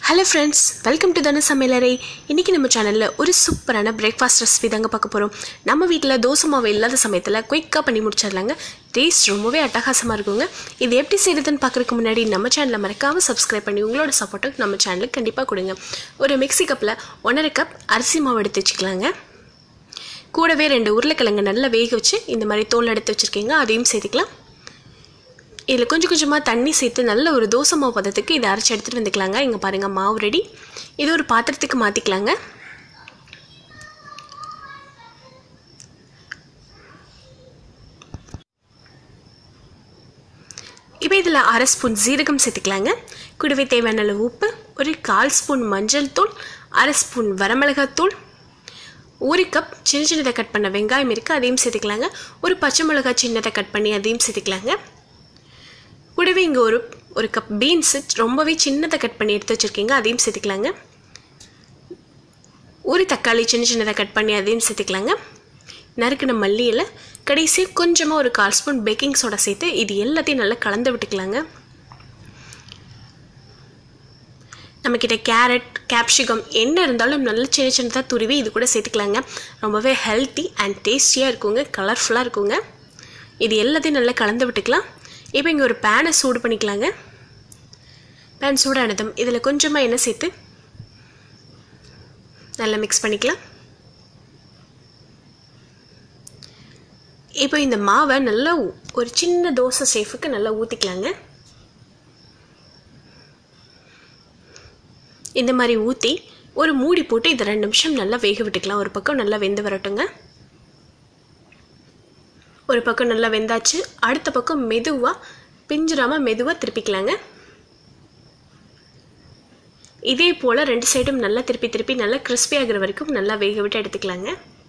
hello friends welcome to தன சமையலறை இன்றைக்கி நம்ம சேனலில் ஒரு சூப்பரான பிரேக்ஃபாஸ்ட் ரெசிபி தாங்க பார்க்க போகிறோம் நம்ம வீட்டில் தோசை மாவு இல்லாத சமயத்தில் குயிக்காக பண்ணி முடிச்சிடலாங்க டேஸ்ட் ரொம்பவே அட்டகாசமாக இருக்குங்க இது எப்படி செய்யுதுன்னு பார்க்குறதுக்கு முன்னாடி நம்ம சேனலை மறக்காமல் சப்ஸ்கிரைப் பண்ணி உங்களோட சப்போர்ட்டை நம்ம சேனலுக்கு கண்டிப்பாக கொடுங்க ஒரு மிக்ஸி கப்பில் ஒன்றரை கப் அரிசி மாவு எடுத்து வச்சுக்கலாங்க கூடவே ரெண்டு உருளைக்கிழங்கு நல்லா வேக வச்சு இந்த மாதிரி தோல் எடுத்து வச்சுருக்கீங்க அதையும் சேர்த்துக்கலாம் இதில் கொஞ்சம் கொஞ்சமாக தண்ணி சேர்த்து நல்ல ஒரு தோசை மாவு பதத்துக்கு இதை அரைச்சி எடுத்துகிட்டு வந்துக்கலாங்க இங்கே பாருங்கள் மாவு ரெடி இது ஒரு பாத்திரத்துக்கு மாற்றிக்கலாங்க இப்போ இதில் அரை ஸ்பூன் ஜீரகம் சேர்த்துக்கலாங்க கூடவே தேவையான அளவு உப்பு ஒரு கால் ஸ்பூன் மஞ்சள் தூள் அரை ஸ்பூன் வரமிளகாத்தூள் ஒரு கப் சின்ன சின்னதாக கட் பண்ண வெங்காயம் இருக்குது அதையும் சேர்த்துக்கலாங்க ஒரு பச்சை மிளகாய் சின்னதாக கட் பண்ணி அதையும் சேர்த்துக்கலாங்க கூடவே இங்கே ஒரு ஒரு கப் பீன்ஸு ரொம்பவே சின்னதாக கட் பண்ணி எடுத்து வச்சுருக்கீங்க அதையும் சேர்த்துக்கலாங்க ஒரு தக்காளி சின்ன சின்னதாக கட் பண்ணி அதையும் சேர்த்துக்கலாங்க நறுக்கின மல்லியில் கடைசி கொஞ்சமாக ஒரு கால் ஸ்பூன் பேக்கிங் சோடா சேர்த்து இது எல்லாத்தையும் நல்லா கலந்து விட்டுக்கலாங்க நம்மக்கிட்ட கேரட் கேப்சிகம் என்ன இருந்தாலும் நல்ல சின்ன சின்னதாக துருவி இது கூட சேர்த்துக்கலாங்க ரொம்பவே ஹெல்த்தி அண்ட் டேஸ்டியாக இருக்குங்க கலர்ஃபுல்லாக இருக்குங்க இது எல்லாத்தையும் நல்லா கலந்து விட்டுக்கலாம் இப்போ இங்கே ஒரு பேனை சூடு பண்ணிக்கலாங்க பேன் சூடானதும் இதில் கொஞ்சமாக எண்ணெய் சேர்த்து நல்லா மிக்ஸ் பண்ணிக்கலாம் இப்போ இந்த மாவை நல்லா ஒரு சின்ன தோசை சேஃபுக்கு நல்லா ஊற்றிக்கலாங்க இந்த மாதிரி ஊற்றி ஒரு மூடி போட்டு இதை ரெண்டு நிமிஷம் நல்லா வேக விட்டுக்கலாம் ஒரு பக்கம் நல்லா வெந்து வரட்டுங்க ஒரு பக்கம் நல்லா வெந்தாச்சு அடுத்த பக்கம் மெதுவாக பிஞ்சிராமல் மெதுவாக திருப்பிக்கலாங்க இதே போல் ரெண்டு சைடும் நல்லா திருப்பி திருப்பி நல்லா கிறிஸ்பி ஆகிற வரைக்கும் நல்லா வேக விட்டு எடுத்துக்கலாங்க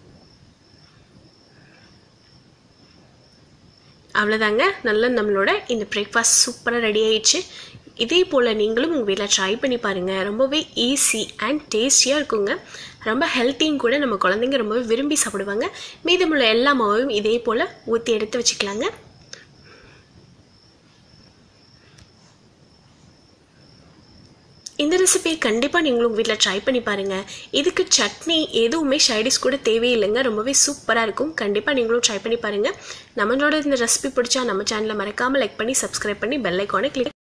அவ்வளோதாங்க நல்லா நம்மளோட இந்த பிரேக்ஃபாஸ்ட் சூப்பராக ரெடி ஆயிடுச்சு இதே போல் நீங்களும் உங்கள் வீட்டில் ட்ரை பண்ணி பாருங்கள் ரொம்பவே ஈஸி அண்ட் டேஸ்டியாக இருக்குங்க ரொம்ப ஹெல்த்தியும் கூட நம்ம குழந்தைங்க ரொம்பவே விரும்பி சாப்பிடுவாங்க மீதமுள்ள எல்லா மாவையும் இதே போல் ஊற்றி எடுத்து வச்சுக்கலாங்க இந்த ரெசிபியை கண்டிப்பாக நீங்களும் வீட்டில் ட்ரை பண்ணி பாருங்கள் இதுக்கு சட்னி எதுவுமே சைடிஷ் கூட தேவையில்லைங்க ரொம்பவே சூப்பராக இருக்கும் கண்டிப்பாக நீங்களும் ட்ரை பண்ணி பாருங்கள் நம்மளோட இந்த ரெசிபி பிடிச்சா நம்ம சேனலை மறக்காமல் லைக் பண்ணி சப்ஸ்கிரைப் பண்ணி பெல் ஐக்கானை கிளிக்